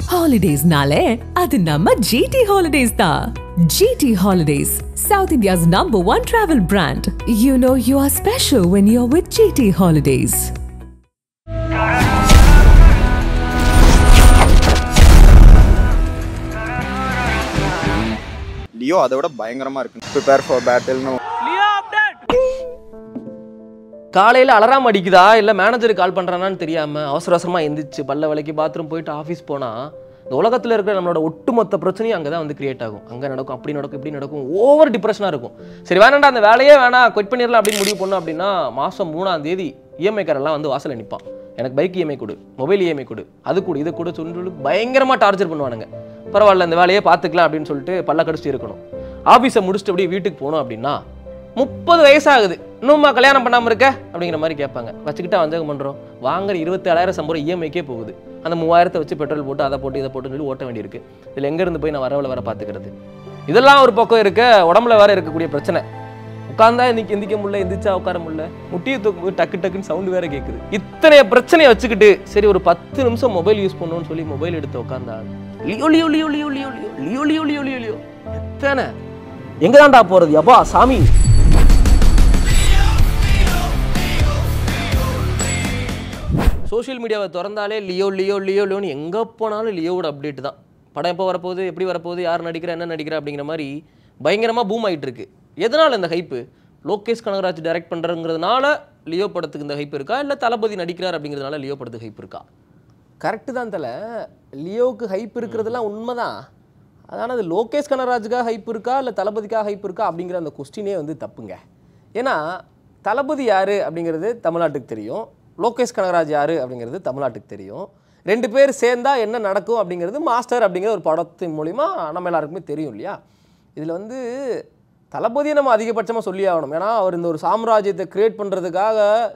ஹாலிடேஸ்னாலே அது நம்ம ஜிடி ஹாலிடேஸ் தான் G T holidays south India's number one travel brand you know you are special when you are with G T holidays Leo அதை விட பயங்கரமா இருக்கு ப்ரிப்பேர் ஃபார் பேட்டில்னு காலையில் அலராம் அடிக்குதா இல்லை மேனேஜர் கால் பண்ணுறானான்னு தெரியாமல் அவசர அவசரமாக எந்திரிச்சு பல்ல விலைக்கு பாத்ரூம் போயிட்டு ஆஃபீஸ் போனால் இந்த உலகத்தில் இருக்கிற நம்மளோட ஒட்டுமொத்த பிரச்சனையும் அங்கே தான் வந்து கிரியேட் ஆகும் அங்கே நடக்கும் அப்படி நடக்கும் இப்படி நடக்கும் ஓவர் டிப்ரெஷனாக இருக்கும் சரி வேணாண்டா அந்த வேலையே வேணாம் குவிட் பண்ணிடலாம் அப்படின்னு முடிவு பண்ணோம் அப்படின்னா மாதம் மூணாம் தேதி இஎம்ஐ காரெல்லாம் வந்து வாசலில் நிற்பான் எனக்கு பைக் இஎம்ஐ கொடு மொபைல் இஎம்ஐ கொடு அது கொடு இது கொடு சொல்லி பயங்கரமாக டார்ச்சர் பண்ணுவானுங்க பரவாயில்ல இந்த வேலையே பார்த்துக்கலாம் அப்படின்னு சொல்லிட்டு பல்ல கடிச்சிட்டு இருக்கணும் ஆஃபீஸை முடிச்சுட்டு அப்படியே வீட்டுக்கு போனோம் அப்படின்னா முப்பது வயசாகுது இன்னும்மா கல்யாணம் பண்ணாமல் இருக்க அப்படிங்கிற மாதிரி கேட்பாங்க வச்சுக்கிட்டா வஞ்சகம் பண்ணுறோம் வாங்குற இருபத்தேழாயிரம் சம்பளம் இஎம்ஐக்கே போகுது அந்த மூவாயிரத்தை வச்சு பெட்ரோல் போட்டு அதை போட்டு இதை போட்டு சொல்லி ஓட்ட வேண்டியிருக்கு இதில் எங்கேருந்து போய் நான் வரவில் வர பார்த்துக்கிறது இதெல்லாம் ஒரு பக்கம் இருக்க உடம்புல வேற இருக்கக்கூடிய பிரச்சனை உட்காந்தா இன்னைக்கு எந்திக்க முடியல எந்திரிச்சா உட்கார முடியல முட்டியை தூக்கும் டக்கு டக்குன்னு சவுண்டு வேற கேட்குது இத்தனை பிரச்சனையை வச்சுக்கிட்டு சரி ஒரு பத்து நிமிஷம் மொபைல் யூஸ் பண்ணணும்னு சொல்லி மொபைல் எடுத்து உட்காந்தா லியோ லியோ லியோ லியோ லியோ லியோ லியோ லியோ லியோ லியோ எத்தனை எங்க தான்டா போறது அப்பா சாமி சோஷியல் மீடியாவை திறந்தாலே லியோ லியோ லியோ லியோன்னு எங்கே போனாலும் லியோவோட அப்டேட் தான் படம் எப்போ வரப்போகுது எப்படி வரப்போகுது யார் நடிக்கிறா என்ன நடிக்கிறா அப்படிங்கிற மாதிரி பயங்கரமாக பூம் ஆயிட்டு இருக்கு எதனால் இந்த ஹைப்பு லோகேஷ் கனகராஜ் டைரக்ட் பண்ணுறங்கிறதுனால லியோ படத்துக்கு இந்த ஹைப் இருக்கா இல்லை தளபதி நடிக்கிறார் அப்படிங்கிறதுனால லியோ படத்துக்கு ஹைப் இருக்கா கரெக்டு தான் தல லியோவுக்கு ஹைப் இருக்கிறதெல்லாம் உண்மைதான் அதான அது லோகேஷ் கனகராஜுக்காக ஹைப் இருக்கா இல்லை தளபதிக்காக ஹைப் இருக்கா அப்படிங்கிற அந்த கொஸ்டினே வந்து தப்புங்க ஏன்னா தளபதி யார் அப்படிங்கிறது தமிழ்நாட்டுக்கு தெரியும் லோகேஷ் கனகராஜ் யார் அப்படிங்கிறது தமிழ்நாட்டுக்கு தெரியும் ரெண்டு பேர் சேர்ந்தா என்ன நடக்கும் அப்படிங்கிறது மாஸ்டர் அப்படிங்கிற ஒரு படத்தின் மூலிமா நம்ம எல்லாருக்குமே தெரியும் இல்லையா இதில் வந்து தளபதியை நம்ம அதிகபட்சமாக சொல்லி ஆகணும் ஏன்னா அவர் இந்த ஒரு சாம்ராஜ்யத்தை கிரியேட் பண்ணுறதுக்காக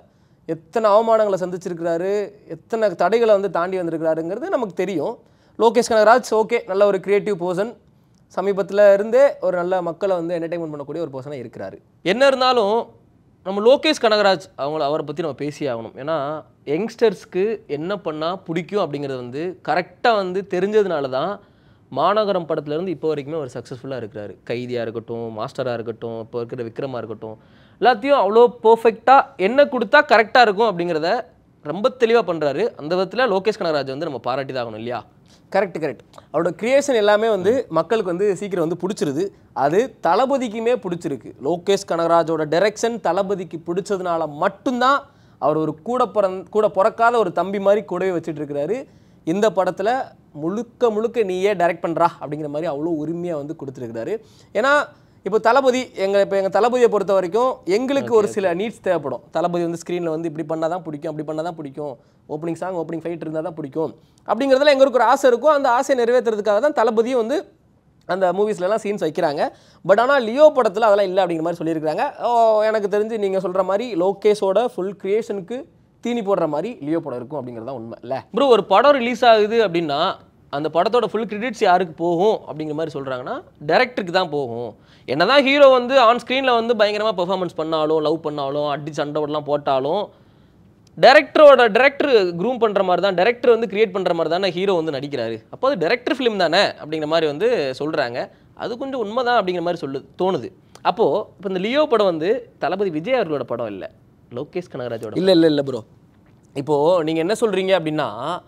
எத்தனை அவமானங்களை சந்திச்சிருக்கிறாரு எத்தனை தடைகளை வந்து தாண்டி வந்திருக்கிறாருங்கிறது நமக்கு தெரியும் லோகேஷ் கனகராஜ் ஓகே நல்ல ஒரு கிரியேட்டிவ் பர்சன் சமீபத்தில் இருந்தே ஒரு நல்ல மக்களை வந்து என்டர்டைன்மெண்ட் பண்ணக்கூடிய ஒரு பர்சனாக இருக்கிறாரு என்ன இருந்தாலும் நம்ம லோகேஷ் கனகராஜ் அவங்கள அவரை பற்றி நம்ம பேசி ஆகணும் ஏன்னா யங்ஸ்டர்ஸ்க்கு என்ன பண்ணால் பிடிக்கும் அப்படிங்கிறது வந்து கரெக்டாக வந்து தெரிஞ்சதுனால தான் மாநகரம் படத்துலேருந்து இப்போ வரைக்குமே அவர் சக்ஸஸ்ஃபுல்லாக இருக்கிறாரு கைதியாக இருக்கட்டும் மாஸ்டராக இருக்கட்டும் இப்போ இருக்கிற விக்ரமாக இருக்கட்டும் எல்லாத்தையும் அவ்வளோ பர்ஃபெக்டாக என்ன கொடுத்தா கரெக்டாக இருக்கும் அப்படிங்கிறத ரொம்ப தெளிவாக பண்ணுறாரு அந்த விதத்தில் லோகேஷ் கனகராஜ் வந்து நம்ம பாராட்டி தான் ஆகணும் இல்லையா கரெக்ட் கரெக்ட் அவரோட கிரியேஷன் எல்லாமே வந்து மக்களுக்கு வந்து சீக்கிரம் வந்து பிடிச்சிருது அது தளபதிக்குமே பிடிச்சிருக்கு லோகேஷ் கனகராஜோட டைரக்ஷன் தளபதிக்கு பிடிச்சதுனால மட்டும்தான் அவர் ஒரு கூட பிறந் கூட பிறக்காத ஒரு தம்பி மாதிரி கூடவே வச்சுட்டு இருக்கிறாரு இந்த படத்தில் முழுக்க முழுக்க நீயே டைரக்ட் பண்ணுறா அப்படிங்கிற மாதிரி அவ்வளோ உரிமையாக வந்து கொடுத்துருக்கிறாரு ஏன்னா இப்போ தளபதி எங்கள் இப்போ எங்கள் தளபதியை பொறுத்த வரைக்கும் எங்களுக்கு ஒரு சில நீட்ஸ் தேவைப்படும் தளபதி வந்து ஸ்க்ரீனில் வந்து இப்படி பண்ணால் தான் பிடிக்கும் அப்படி பண்ணால் தான் பிடிக்கும் ஓப்பனிங் சாங் ஓப்பனிங் ஃபைட் இருந்தால் தான் பிடிக்கும் அப்படிங்கிறதுல எங்களுக்கு ஒரு ஆசை இருக்கும் அந்த ஆசையை நிறைவேற்றுறதுக்காக தான் தளபதியும் வந்து அந்த மூவிஸ்லலாம் சீன்ஸ் வைக்கிறாங்க பட் ஆனால் லியோ படத்தில் அதெல்லாம் இல்லை அப்படிங்கிற மாதிரி சொல்லியிருக்காங்க ஓ, எனக்கு தெரிஞ்சு நீங்கள் சொல்கிற மாதிரி லோகேஷோட ஃபுல் கிரியேஷனுக்கு தீனி போடுற மாதிரி லியோ படம் இருக்கும் அப்படிங்கிறது தான் உண்மை இல்லை ப்ரோ ஒரு படம் ரிலீஸ் ஆகுது அப்படின்னா அந்த படத்தோட ஃபுல் கிரெடிட்ஸ் யாருக்கு போகும் அப்படிங்கிற மாதிரி சொல்கிறாங்கன்னா டேரக்டருக்கு தான் போகும் என்னதான் ஹீரோ வந்து ஆன் ஸ்க்ரீனில் வந்து பயங்கரமாக பெர்ஃபார்மன்ஸ் பண்ணாலும் லவ் பண்ணாலும் அடி சண்டைலாம் போட்டாலும் டேரக்டரோட டேரக்டர் க்ரூம் பண்ணுற மாதிரி தான் டேரக்டர் வந்து கிரியேட் பண்ணுற மாதிரி தானே ஹீரோ வந்து நடிக்கிறாரு அப்போ அது டேரக்டர் ஃபிலிம் தானே அப்படிங்கிற மாதிரி வந்து சொல்கிறாங்க அது கொஞ்சம் உண்மைதான் அப்படிங்கிற மாதிரி சொல்லு தோணுது அப்போது இப்போ இந்த லியோ படம் வந்து தளபதி விஜய் அவர்களோட படம் இல்லை லோகேஷ் கனகராஜோட இல்லை இல்லை இல்லை ப்ரோ இப்போது நீங்கள் என்ன சொல்கிறீங்க அப்படின்னா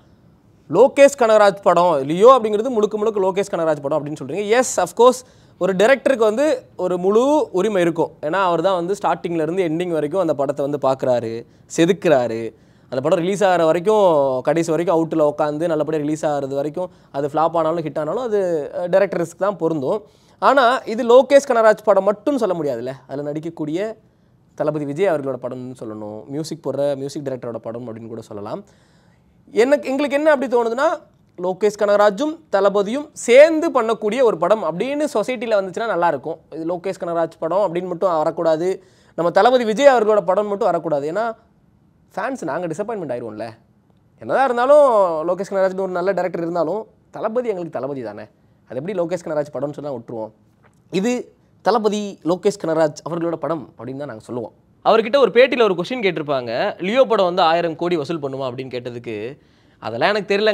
லோகேஷ் கனகராஜ் படம் லியோ அப்படிங்கிறது முழுக்க முழுக்க லோகேஷ் கனகராஜ் படம் அப்படின்னு சொல்கிறீங்க எஸ் அஃப்கோர்ஸ் ஒரு டைரக்டருக்கு வந்து ஒரு முழு உரிமை இருக்கும் ஏன்னா அவர் தான் வந்து ஸ்டார்டிங்ல இருந்து எண்டிங் வரைக்கும் அந்த படத்தை வந்து பார்க்குறாரு செதுக்குறாரு அந்த படம் ரிலீஸ் ஆகிற வரைக்கும் கடைசி வரைக்கும் அவுட்டில் உட்காந்து நல்லபடியாக ரிலீஸ் ஆகிறது வரைக்கும் அது ஃப்ளாப் ஆனாலும் ஹிட் ஆனாலும் அது டேரக்டர்ஸ்க்கு தான் பொருந்தும் ஆனால் இது லோகேஷ் கனகராஜ் படம் மட்டும் சொல்ல முடியாதுல்ல அதில் நடிக்கக்கூடிய தளபதி விஜய் அவர்களோட படம்னு சொல்லணும் மியூசிக் போடுற மியூசிக் டைரக்டரோட படம் அப்படின்னு கூட சொல்லலாம் எனக்கு எங்களுக்கு என்ன அப்படி தோணுதுன்னா லோகேஷ் கனகராஜும் தளபதியும் சேர்ந்து பண்ணக்கூடிய ஒரு படம் அப்படின்னு சொசைட்டியில் வந்துச்சுன்னா நல்லா இருக்கும் இது லோகேஷ் கனகராஜ் படம் அப்படின்னு மட்டும் வரக்கூடாது நம்ம தளபதி விஜய் அவர்களோட படம் மட்டும் வரக்கூடாது ஏன்னா ஃபேன்ஸ் நாங்கள் டிசப்பாயின்மெண்ட் ஆயிடுவோம்ல என்னதான் இருந்தாலும் லோகேஷ் கனகராஜ்னு ஒரு நல்ல டேரக்டர் இருந்தாலும் தளபதி எங்களுக்கு தளபதி தானே அது எப்படி லோகேஷ் கனகராஜ் படம்னு சொன்னால் விட்டுருவோம் இது தளபதி லோகேஷ் கனகராஜ் அவர்களோட படம் அப்படின்னு தான் நாங்கள் சொல்லுவோம் அவர்கிட்ட ஒரு பேட்டியில் ஒரு கொஸ்டின் கேட்டிருப்பாங்க லியோ படம் வந்து ஆயிரம் கோடி வசூல் பண்ணுமா அப்படின்னு கேட்டதுக்கு அதெல்லாம் எனக்கு தெரியலங்க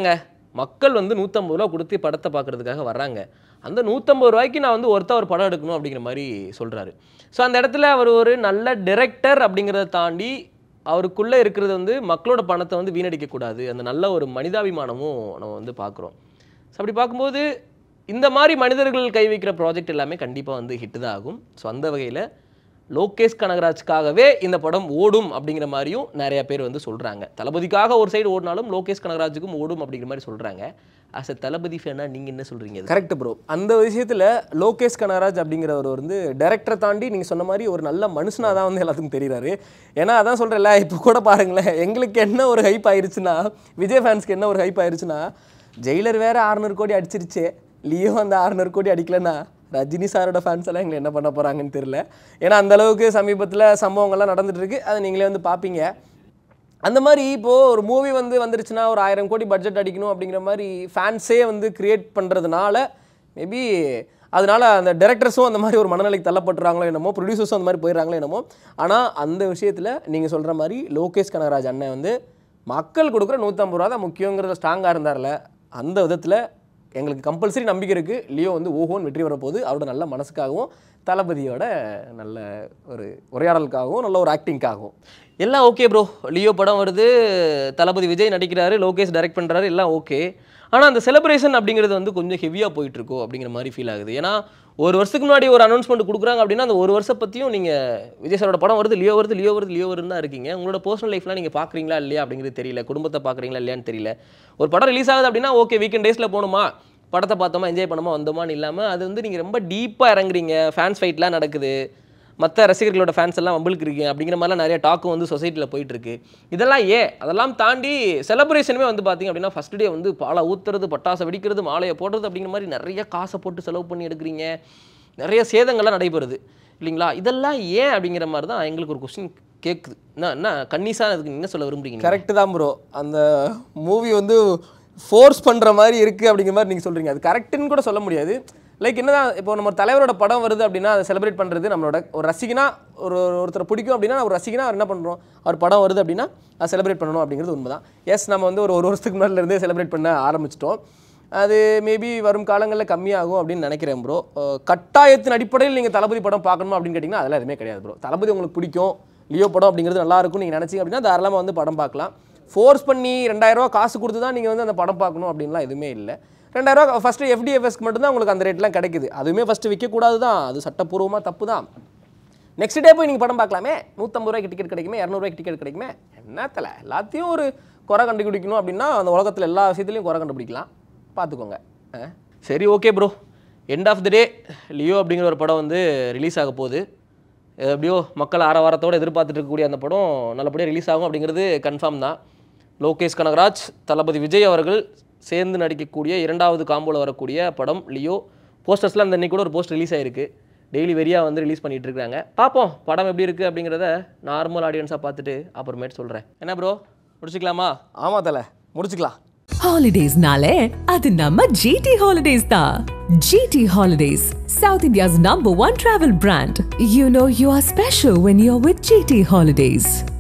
மக்கள் வந்து நூற்றம்பது ரூபா கொடுத்து படத்தை பார்க்கறதுக்காக வர்றாங்க அந்த நூற்றம்பது ரூபாய்க்கு நான் வந்து ஒருத்தா ஒரு படம் எடுக்கணும் அப்படிங்கிற மாதிரி சொல்கிறாரு ஸோ அந்த இடத்துல அவர் ஒரு நல்ல டிரெக்டர் அப்படிங்கிறத தாண்டி அவருக்குள்ளே இருக்கிறது வந்து மக்களோட பணத்தை வந்து வீணடிக்கக்கூடாது அந்த நல்ல ஒரு மனிதாபிமானமும் நம்ம வந்து பார்க்குறோம் ஸோ அப்படி பார்க்கும்போது இந்த மாதிரி மனிதர்கள் கை வைக்கிற ப்ராஜெக்ட் எல்லாமே கண்டிப்பாக வந்து ஹிட் தான் ஆகும் ஸோ அந்த வகையில் லோகேஷ் கனகராஜ்க்காகவே இந்த படம் ஓடும் அப்படிங்கிற மாதிரியும் நிறைய பேர் வந்து சொல்கிறாங்க தளபதிக்காக ஒரு சைடு ஓடினாலும் லோகேஷ் கனகராஜுக்கும் ஓடும் அப்படிங்கிற மாதிரி சொல்கிறாங்க அஸ் எ தளபதி ஃபேனா நீங்கள் என்ன சொல்கிறீங்க கரெக்ட் ப்ரோ அந்த விஷயத்தில் லோகேஷ் கனகராஜ் அப்படிங்கிறவர் வந்து டைரக்டரை தாண்டி நீங்கள் சொன்ன மாதிரி ஒரு நல்ல மனுஷனாக தான் வந்து எல்லாத்துக்கும் தெரியுறாரு ஏன்னா அதான் சொல்கிறேன்ல இப்போ கூட பாருங்களேன் எங்களுக்கு என்ன ஒரு ஹைப் ஆயிருச்சுன்னா விஜய் ஃபேன்ஸ்க்கு என்ன ஒரு ஹைப் ஆயிருச்சுன்னா ஜெயிலர் வேற 600 கோடி அடிச்சிருச்சு லியோ அந்த 600 கோடி அடிக்கலன்னா ரஜினி சாரோட ஃபேன்ஸ் எல்லாம் எங்களை என்ன பண்ண போகிறாங்கன்னு தெரியல ஏன்னா அந்த அளவுக்கு சமீபத்தில் சம்பவங்கள்லாம் நடந்துட்டு இருக்கு அதை நீங்களே வந்து பார்ப்பீங்க அந்த மாதிரி இப்போது ஒரு மூவி வந்து வந்துருச்சுன்னா ஒரு ஆயிரம் கோடி பட்ஜெட் அடிக்கணும் அப்படிங்கிற மாதிரி ஃபேன்ஸே வந்து கிரியேட் பண்ணுறதுனால மேபி அதனால அந்த டேரக்டர்ஸும் அந்த மாதிரி ஒரு மனநிலைக்கு தள்ளப்பட்டுறாங்களோ என்னமோ ப்ரொடியூசர்ஸும் அந்த மாதிரி போயிடுறாங்களோ என்னமோ ஆனால் அந்த விஷயத்தில் நீங்கள் சொல்கிற மாதிரி லோகேஷ் கனகராஜ் அண்ணன் வந்து மக்கள் கொடுக்குற நூற்றம்பது ரூபா தான் முக்கியங்கிறத ஸ்ட்ராங்காக இருந்தார்ல அந்த விதத்தில் எங்களுக்கு கம்பல்சரி நம்பிக்கை இருக்குது லியோ வந்து ஓஹோன்னு வெற்றி வரப்போகுது அவரோட நல்ல மனசுக்காகவும் தளபதியோட நல்ல ஒரு உரையாடலுக்காகவும் நல்ல ஒரு ஆக்டிங்காகவும் எல்லாம் ஓகே ப்ரோ லியோ படம் வருது தளபதி விஜய் நடிக்கிறாரு லோகேஷ் டைரக்ட் பண்ணுறாரு எல்லாம் ஓகே ஆனால் அந்த செலிப்ரேஷன் அப்படிங்கிறது வந்து கொஞ்சம் ஹெவியாக போயிட்டு இருக்கோ அப்படிங்கிற மாதிரி ஃபீல் ஆகுது ஏன்னா ஒரு வருஷத்துக்கு முன்னாடி ஒரு அனௌன்ஸ்மெண்ட் கொடுக்குறாங்க அப்படின்னா அந்த ஒரு வருஷம் பற்றியும் நீங்கள் விஜய் சாரோட படம் வருது லியோ வருது லியோ வருது லியோ வருதுன்னு தான் இருக்கீங்க உங்களோட பர்சனல் லைஃப்லாம் நீங்கள் பார்க்குறீங்களா இல்லையா அப்படிங்கிறது தெரியல குடும்பத்தை பார்க்குறீங்களா இல்லையான்னு தெரியல ஒரு படம் ரிலீஸ் ஆகுது அப்படின்னா ஓகே வீக்கெண்ட் டேஸில் போகணுமா படத்தை பார்த்தோமா என்ஜாய் பண்ணோமா வந்தோமான்னு இல்லாமல் அது வந்து நீங்கள் ரொம்ப டீப்பாக இறங்குறீங்க ஃபேன்ஸ் ஃபைட்லாம் நடக்குது மற்ற ரசிகர்களோட ஃபேன்ஸ் எல்லாம் வம்பிளுக்கு இருக்கீங்க அப்படிங்கிற மாதிரிலாம் நிறைய டாக்கும் வந்து சொசைட்டியில் போயிட்டு இருக்கு இதெல்லாம் ஏன் அதெல்லாம் தாண்டி செலிப்ரேஷனுமே வந்து பார்த்தீங்க அப்படின்னா ஃபர்ஸ்ட் டே வந்து பாலை ஊத்துறது பட்டாசை வெடிக்கிறது மாலையை போடுறது அப்படிங்கிற மாதிரி நிறைய காசை போட்டு செலவு பண்ணி எடுக்கிறீங்க நிறைய சேதங்கள்லாம் நடைபெறுது இல்லைங்களா இதெல்லாம் ஏன் அப்படிங்கிற மாதிரி தான் எங்களுக்கு ஒரு கொஸ்டின் கேட்குது என்ன என்ன கன்னிசா அதுக்கு என்ன சொல்ல விரும்புறீங்க கரெக்டு தான் ப்ரோ அந்த மூவி வந்து ஃபோர்ஸ் பண்ணுற மாதிரி இருக்குது அப்படிங்கிற மாதிரி நீங்கள் சொல்கிறீங்க அது கரெக்டுன்னு கூட சொல்ல முடியாது லைக் என்னதான் இப்போ நம்ம தலைவரோட படம் வருது அப்படின்னா அதை செலிப்ரேட் பண்ணுறது நம்மளோட ஒரு ரசிகனா ஒரு ஒருத்தரை பிடிக்கும் அப்படின்னா ஒரு ரசிகனா அவர் என்ன பண்ணுறோம் அவர் படம் வருது அப்படின்னா அதை செலிப்ரேட் பண்ணணும் அப்படிங்கிறது உண்மை தான் எஸ் நம்ம வந்து ஒரு ஒரு வருஷத்துக்கு முன்னாடில இருந்தே செலிப்ரேட் பண்ண ஆரம்பிச்சிட்டோம் அது மேபி வரும் காலங்களில் கம்மியாகும் அப்படின்னு நினைக்கிறேன் ப்ரோ கட்டாயத்தின் அடிப்படையில் நீங்கள் தளபதி படம் பார்க்கணும் அப்படின்னு கேட்டிங்கன்னா அதெல்லாம் எதுவுமே கிடையாது ப்ரோ தளபதி உங்களுக்கு பிடிக்கும் லியோ படம் அப்படிங்கிறது நல்லா இருக்கும் நீங்கள் நினச்சிங்க அப்படின்னா தாராளமாக வந்து படம் பார்க்கலாம் ஃபோர்ஸ் பண்ணி ரெண்டாயிரரூவா காசு கொடுத்து தான் நீங்கள் வந்து அந்த படம் பார்க்கணும் அப்படின்லாம் எதுவுமே இல்லை ரெண்டாயிரரூவா ஃபஸ்ட்டு எஃப்டிஎஃப்எஸ்க்கு மட்டும்தான் உங்களுக்கு அந்த ரேட்லாம் கிடைக்குது அதுவுமே ஃபஸ்ட்டு விற்கக்கூடாது தான் அது சட்டப்பூர்வமாக தப்பு தான் நெக்ஸ்ட் டே போய் நீங்கள் படம் பார்க்கலாமே நூற்றம்பது ரூபாய்க்கு டிக்கெட் கிடைக்குமே இரநூறுவாய்க்கு டிக்கெட் கிடைக்குமே என்னத்தில் எல்லாத்தையும் ஒரு குறை கண்டுபிடிக்கணும் அப்படின்னா அந்த உலகத்தில் எல்லா விஷயத்துலையும் குறை கண்டுபிடிக்கலாம் பார்த்துக்கோங்க ஆ சரி okay bro end of the day Leo அப்படிங்கிற ஒரு படம் வந்து ரிலீஸ் ஆக போகுது அது எப்படியோ மக்கள் ஆரவாரத்தோடு எதிர்பார்த்துட்டு இருக்கக்கூடிய அந்த படம் நல்லபடியாக ரிலீஸ் ஆகும் அப்படிங்கிறது கன்ஃபார்ம் தான் லோகேஷ் கனகராஜ் தளபதி விஜய் அவர்கள் சேர்ந்து நடிக்கக்கூடிய இரண்டாவது காம்போல வரக்கூடிய படம் லியோ போஸ்டர்ஸ்லாம் இந்த இன்னைக்கு கூட ஒரு போஸ்ட் ரிலீஸ் ஆயிருக்கு டெய்லி வெறியாக வந்து ரிலீஸ் பண்ணிட்டு இருக்காங்க பார்ப்போம் படம் எப்படி இருக்குது அப்படிங்கிறத நார்மல் ஆடியன்ஸாக பார்த்துட்டு அப்புறமேட்டு சொல்கிறேன் என்ன ப்ரோ முடிச்சுக்கலாமா ஆமாம் தலை முடிச்சுக்கலாம் Holidays-நாலே அது நம்ம GT Holidays தான். GT Holidays, South India's number one travel brand. You know you are special when you're with GT Holidays.